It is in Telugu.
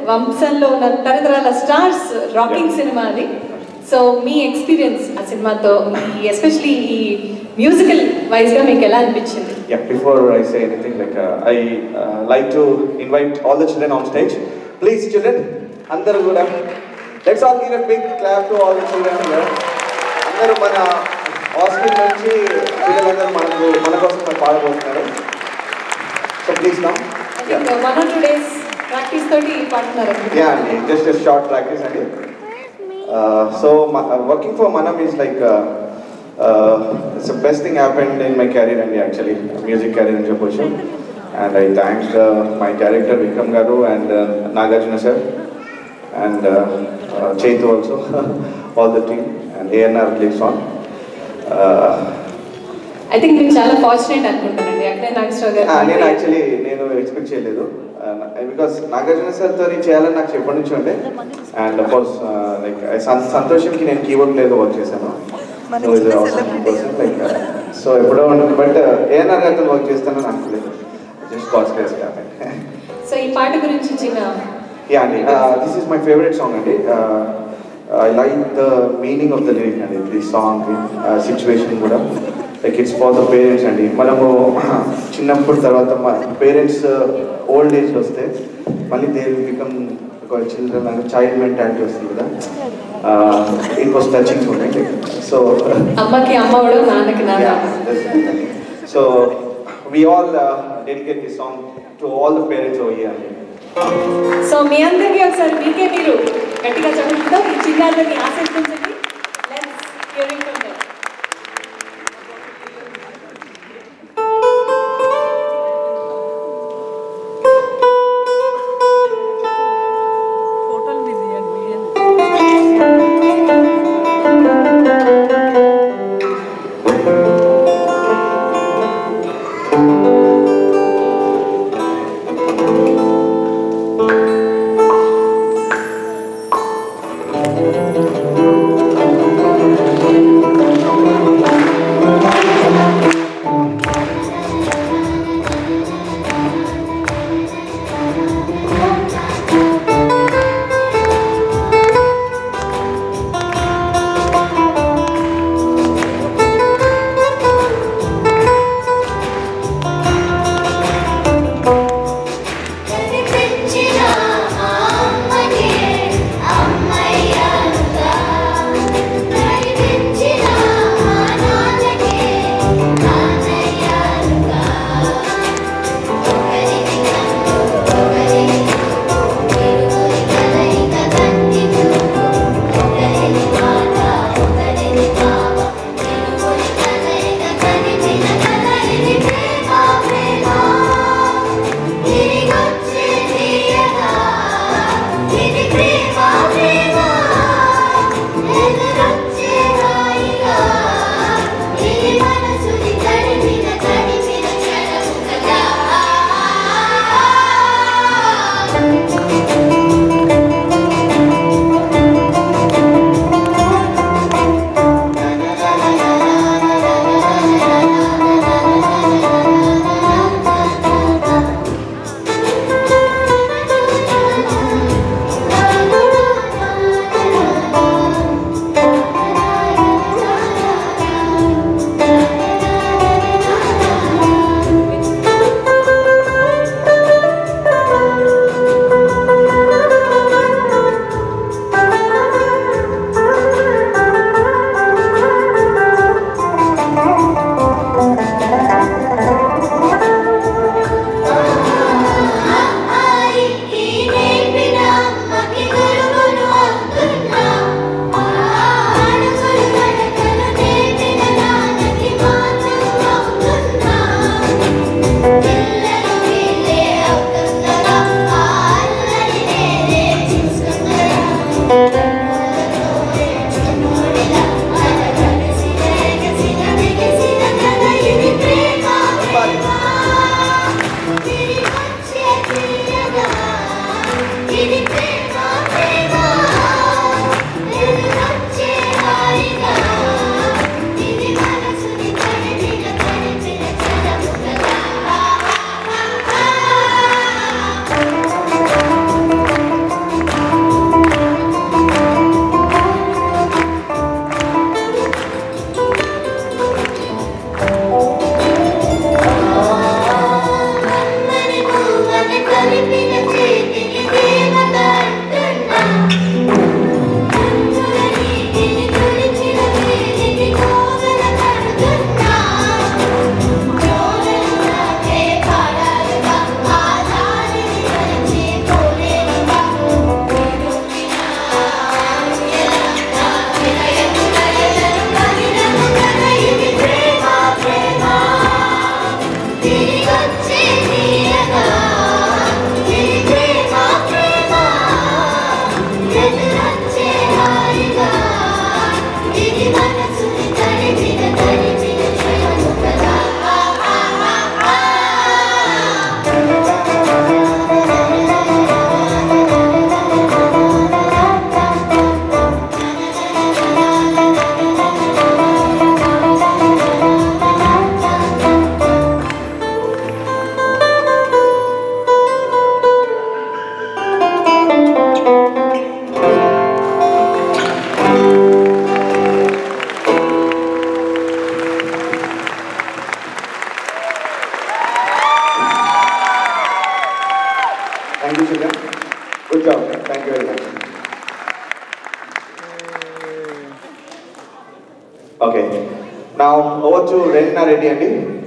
వంశంలో ఉన్న తరతరాల స్టార్స్ రాకింగ్ సినిమా అది సో మీ ఎక్స్పీరియన్స్ ఆ సినిమాతో ఎస్పెషలీ ఈ మ్యూజికల్ వైజ్ గా మీకు ఎలా అనిపించింది Yeah, before I say anything, like uh, I uh, like to invite all the children on stage. Please, children, అందరూ కూడా let's all give a big clap to all the children here. అందరూ మన హాస్టల్ నుంచి పిల్లలందరూ మనకు మన కోసం మరి పాడబోతున్నారు so please come one or two days practice తోటి పాడుతున్నారు యా అండి జస్ట్ షార్ట్ ప్రాక్టీస్ అండి సో వర్కింగ్ ఫర్ మనం is like it's best thing happened in my career అండి యాక్చువల్లీ మ్యూజిక్ కెరీర్ అని చెప్పొచ్చు and I thank my director Vikram garu and Nagarjuna sir and Chaitu also all the team and ANR please on I think మీరు చాలా ఫార్చునేట్ అనుకుంటానండి అక్కడే నాగేశ్వర ఆ, నేను గారు యాక్చువల్లీ నేను ఎక్స్పెక్ట్ చేయలేదు బికాస్ నాగార్జున సార్తో చేయాలని నాకు ఎప్పటి నుంచి ఉండే అండ్ కోర్స్ లైక్ సంతోషంకి నేను కీబోర్డ్ లేదు వర్క్ చేశాను సో ఇది అవసరం లైక్ సో ఎప్పుడో బట్ ఏఎన్ఆర్ గారితో వర్క్ చేస్తానని అనుకోలేదు జస్ట్ కాస్ట్ డేస్ సో ఈ పాట గురించి చిన్న యా అండి this is my favourite song అండి I like the meaning of the lyric అండి ది సాంగ్ సిచ్యువేషన్ కూడా like it's for the parents అండి మనము చిన్నప్పుడు తర్వాత మా పేరెంట్స్ ఓల్డ్ ఏజ్ వస్తే మళ్ళీ దే బికమ్ ఒక చిల్డ్రన్ అంటే చైల్డ్ మెంటాలిటీ వస్తుంది కదా it was touching for me so అమ్మకి అమ్మవడు నాన్నకి నాన్న so we all uh, dedicate this song to all the parents over here. So మీ అందరికీ ఒకసారి మీకే మీరు గట్టిగా చదువుతుందో ఈ చిన్నారులని ఆశించండి let's hear it from them ఫోటోలు మీద video Thank good job thank you very much okay నా ఓవర్ టు రెడ్డి రెడ్డి అండి